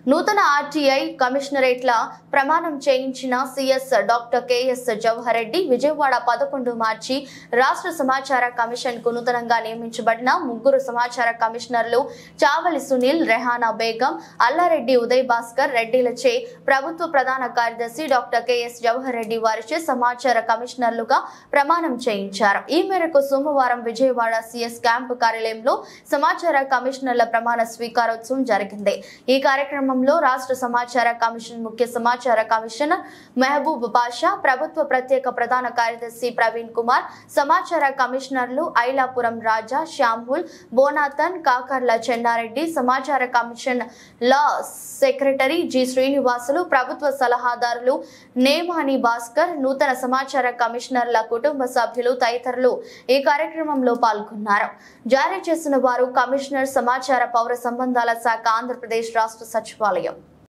నూతన ఆర్టీఐ కమిషనరేట్ల ప్రమాణం చేయించిన CS doctor K S Jawahar Reddy Vijayawada పదకొండు మార్చి రాష్ట్ర సమాచార కమిషన్ కు నూతనంగా నియమించబడిన ముగ్గురు సమాచార కమిషనర్లు చావలి సునీల్ రెహానా బేగం అల్లారెడ్డి ఉదయ్ భాస్కర్ రెడ్డిలచే ప్రభుత్వ ప్రధాన కార్యదర్శి డాక్టర్ కెఎస్ జవహర్ రెడ్డి వారిచే సమాచార కమిషనర్లుగా ప్రమాణం చేయించారు ఈ మేరకు సోమవారం విజయవాడ సిఎస్ క్యాంపు కార్యాలయంలో సమాచార కమిషనర్ల ప్రమాణ స్వీకారోత్సవం జరిగింది ఈ కార్యక్రమంలో రాష్ట్ర సమాచార కమిషన్ ముఖ్య సమాచార కమిషనర్ మెహబూబ్ బాషా ప్రభుత్వ ప్రత్యేక ప్రధాన కార్యదర్శి ప్రవీణ్ కుమార్ సమాచార కమిషనర్లు ఐలాపురం రాజా శ్యామ్హుల్ బోనాథన్ కాకర్ల చెన్నారెడ్డి సమాచార commission law secretary G Srinivasulu ప్రభుత్వ సలహాదారులు నేమాని భాస్కర్ నూతన సమాచార కమిషనర్ల కుటుంబ సభ్యులు తదితరులు ఈ కార్యక్రమంలో పాల్గొన్నారు జారీ చేసిన వారు కమిషనర్ సమాచార పౌర సంబంధాల శాఖ ఆంధ్రప్రదేశ్ రాష్ట్ర సచివాలయం